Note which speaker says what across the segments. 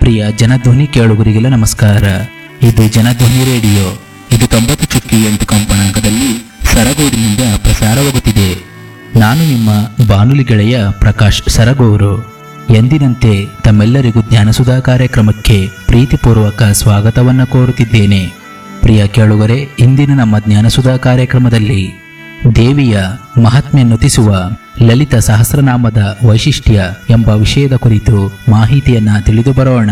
Speaker 1: ಪ್ರಿಯ ಜನಧ್ವನಿ ಕೇಳುಗರಿಗೆಲ್ಲ ನಮಸ್ಕಾರ ಇದು ಜನಧ್ವನಿ ರೇಡಿಯೋ ಇದು ತೊಂಬತ್ತು ಚುಕ್ಕಿ ಎಂಟು ಕಂಪನಾಂಕದಲ್ಲಿ ಸರಗೂರಿನಿಂದ ಪ್ರಸಾರವಾಗುತ್ತಿದೆ ನಾನು ನಿಮ್ಮ ಬಾನುಲಿ ಗೆಳೆಯ ಪ್ರಕಾಶ್ ಸರಗೂರು ಎಂದಿನಂತೆ ತಮ್ಮೆಲ್ಲರಿಗೂ ಜ್ಞಾನಸುಧಾ ಕಾರ್ಯಕ್ರಮಕ್ಕೆ ಪ್ರೀತಿಪೂರ್ವಕ ಸ್ವಾಗತವನ್ನು ಕೋರುತ್ತಿದ್ದೇನೆ ಪ್ರಿಯ ಕೇಳುಗರೆ ಇಂದಿನ ನಮ್ಮ ಜ್ಞಾನಸುಧಾ ಕಾರ್ಯಕ್ರಮದಲ್ಲಿ ದೇವಿಯ ಮಹಾತ್ಮೆಯನ್ನುತಿಸುವ ಲಲಿತ ಸಹಸ್ರನಾಮದ ವೈಶಿಷ್ಟ್ಯ ಎಂಬ ವಿಷಯದ ಕುರಿತು ಮಾಹಿತಿಯನ್ನ ತಿಳಿದು ಬರೋಣ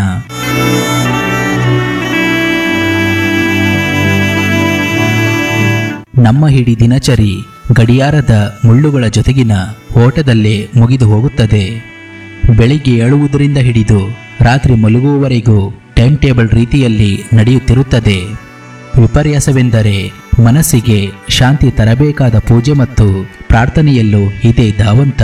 Speaker 1: ನಮ್ಮ ಹಿಡಿ ದಿನಚರಿ ಗಡಿಯಾರದ ಮುಳ್ಳುಗಳ ಜೊತೆಗಿನ ಓಟದಲ್ಲೇ ಮುಗಿದು ಹೋಗುತ್ತದೆ ಬೆಳಿಗ್ಗೆ ಏಳುವುದರಿಂದ ಹಿಡಿದು ರಾತ್ರಿ ಮಲಗುವವರೆಗೂ ಟೈಮ್ ಟೇಬಲ್ ರೀತಿಯಲ್ಲಿ ನಡೆಯುತ್ತಿರುತ್ತದೆ ವಿಪರ್ಯಾಸವೆಂದರೆ ಮನಸ್ಸಿಗೆ ಶಾಂತಿ ತರಬೇಕಾದ ಪೂಜೆ ಮತ್ತು ಪ್ರಾರ್ಥನೆಯಲ್ಲೂ ಇದೇ ಧಾವಂತ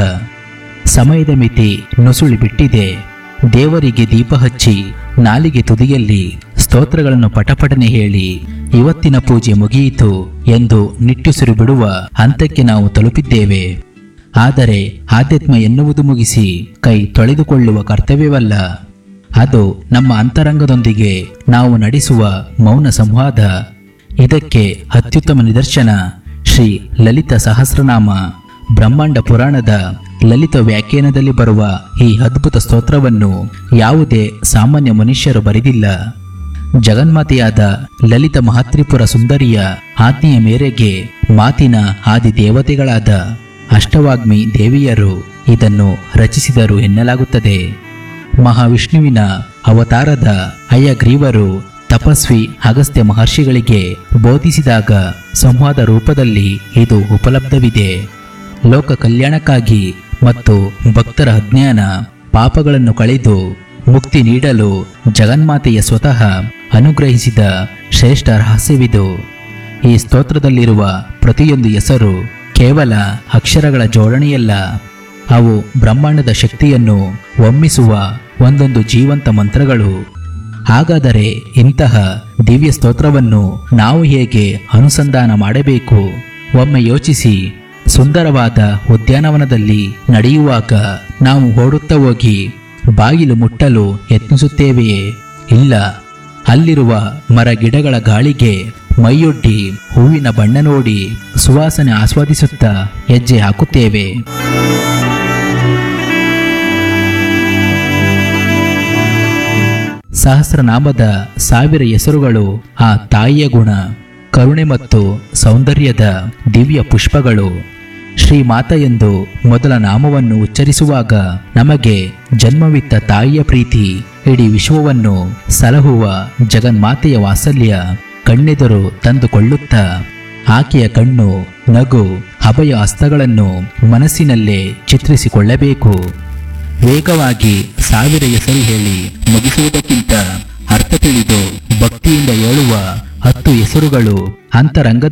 Speaker 1: ಸಮಯದ ಮಿತಿ ನುಸುಳಿ ಬಿಟ್ಟಿದೆ ದೇವರಿಗೆ ದೀಪ ಹಚ್ಚಿ ನಾಲಿಗೆ ತುದಿಯಲ್ಲಿ ಸ್ತೋತ್ರಗಳನ್ನು ಪಟಪಟನೆ ಹೇಳಿ ಇವತ್ತಿನ ಪೂಜೆ ಮುಗಿಯಿತು ಎಂದು ನಿಟ್ಟುಸಿರು ಬಿಡುವ ಹಂತಕ್ಕೆ ನಾವು ತಲುಪಿದ್ದೇವೆ ಆದರೆ ಆಧ್ಯಾತ್ಮ ಎನ್ನುವುದು ಮುಗಿಸಿ ಕೈ ತೊಳೆದುಕೊಳ್ಳುವ ಕರ್ತವ್ಯವಲ್ಲ ಅದು ನಮ್ಮ ಅಂತರಂಗದೊಂದಿಗೆ ನಾವು ನಡೆಸುವ ಮೌನ ಸಂವಾದ ಇದಕ್ಕೆ ಅತ್ಯುತ್ತಮ ನಿದರ್ಶನ ಶ್ರೀ ಲಲಿತ ಸಹಸ್ರನಾಮ ಬ್ರಹ್ಮಾಂಡ ಪುರಾಣದ ಲಲಿತ ವ್ಯಾಖ್ಯಾನದಲ್ಲಿ ಬರುವ ಈ ಅದ್ಭುತ ಸ್ತೋತ್ರವನ್ನು ಯಾವುದೇ ಸಾಮಾನ್ಯ ಮನುಷ್ಯರು ಬರೆದಿಲ್ಲ ಜಗನ್ಮಾತೆಯಾದ ಲಲಿತ ಮಹಾತ್ರಿಪುರ ಸುಂದರಿಯ ಆಜ್ಞೆಯ ಮೇರೆಗೆ ಮಾತಿನ ಆದಿ ದೇವತೆಗಳಾದ ಅಷ್ಟವಾಗ್ಮಿ ದೇವಿಯರು ಇದನ್ನು ರಚಿಸಿದರು ಎನ್ನಲಾಗುತ್ತದೆ ಮಹಾವಿಷ್ಣುವಿನ ಅವತಾರದ ಅಯ್ಯಗ್ರೀವರು ತಪಸ್ವಿ ಅಗಸ್ತ್ಯ ಮಹರ್ಷಿಗಳಿಗೆ ಬೋಧಿಸಿದಾಗ ಸಂವಾದ ರೂಪದಲ್ಲಿ ಇದು ಉಪಲಬ್ಧವಿದೆ ಲೋಕ ಕಲ್ಯಾಣಕ್ಕಾಗಿ ಮತ್ತು ಭಕ್ತರ ಅಜ್ಞಾನ ಪಾಪಗಳನ್ನು ಕಳೆದು ಮುಕ್ತಿ ನೀಡಲು ಜಗನ್ಮಾತೆಯ ಸ್ವತಃ ಅನುಗ್ರಹಿಸಿದ ಶ್ರೇಷ್ಠ ರಹಸ್ಯವಿದು ಈ ಸ್ತೋತ್ರದಲ್ಲಿರುವ ಪ್ರತಿಯೊಂದು ಹೆಸರು ಕೇವಲ ಅಕ್ಷರಗಳ ಜೋಡಣೆಯಲ್ಲ ಅವು ಬ್ರಹ್ಮಾಂಡದ ಶಕ್ತಿಯನ್ನು ಒಮ್ಮಿಸುವ ಒಂದೊಂದು ಜೀವಂತ ಮಂತ್ರಗಳು ಹಾಗಾದರೆ ಇಂತಹ ದಿವ್ಯ ಸ್ತೋತ್ರವನ್ನು ನಾವು ಹೇಗೆ ಅನುಸಂಧಾನ ಮಾಡಬೇಕು ಒಮ್ಮೆ ಯೋಚಿಸಿ ಸುಂದರವಾದ ಉದ್ಯಾನವನದಲ್ಲಿ ನಡೆಯುವಾಗ ನಾವು ಓಡುತ್ತಾ ಹೋಗಿ ಬಾಗಿಲು ಮುಟ್ಟಲು ಯತ್ನಿಸುತ್ತೇವೆಯೇ ಇಲ್ಲ ಅಲ್ಲಿರುವ ಮರ ಗಿಡಗಳ ಗಾಳಿಗೆ ಮೈಯೊಡ್ಡಿ ಹೂವಿನ ಬಣ್ಣ ನೋಡಿ ಸುವಾಸನೆ ಆಸ್ವಾದಿಸುತ್ತಾ ಹೆಜ್ಜೆ ಹಾಕುತ್ತೇವೆ ಸಹಸ್ರನಾಮದ ಸಾವಿರ ಹೆಸರುಗಳು ಆ ತಾಯಿಯ ಗುಣ ಕರುಣೆ ಮತ್ತು ಸೌಂದರ್ಯದ ದಿವ್ಯ ಪುಷ್ಪಗಳು ಶ್ರೀಮಾತ ಎಂದು ಮೊದಲ ನಾಮವನ್ನು ಉಚ್ಚರಿಸುವಾಗ ನಮಗೆ ಜನ್ಮವಿತ್ತ ತಾಯಿಯ ಪ್ರೀತಿ ಇಡೀ ವಿಶ್ವವನ್ನು ಸಲಹುವ ಜಗನ್ಮಾತೆಯ ವಾತ್ಸಲ್ಯ ಕಣ್ಣೆದುರು ತಂದುಕೊಳ್ಳುತ್ತಾ ಆಕೆಯ ಕಣ್ಣು ನಗು ಅಭಯ ಹಸ್ತಗಳನ್ನು ಮನಸ್ಸಿನಲ್ಲೇ ಚಿತ್ರಿಸಿಕೊಳ್ಳಬೇಕು ವೇಗವಾಗಿ ಸಾವಿರ ಹೆಸರು ಹೇಳಿ ಮುಗಿಸುವುದಕ್ಕಿಂತ ಅರ್ಥ ತಿಳಿದು ಭಕ್ತಿಯಿಂದ ಹೇಳುವ ಹತ್ತು ಹೆಸರುಗಳು ಅಂತರಂಗ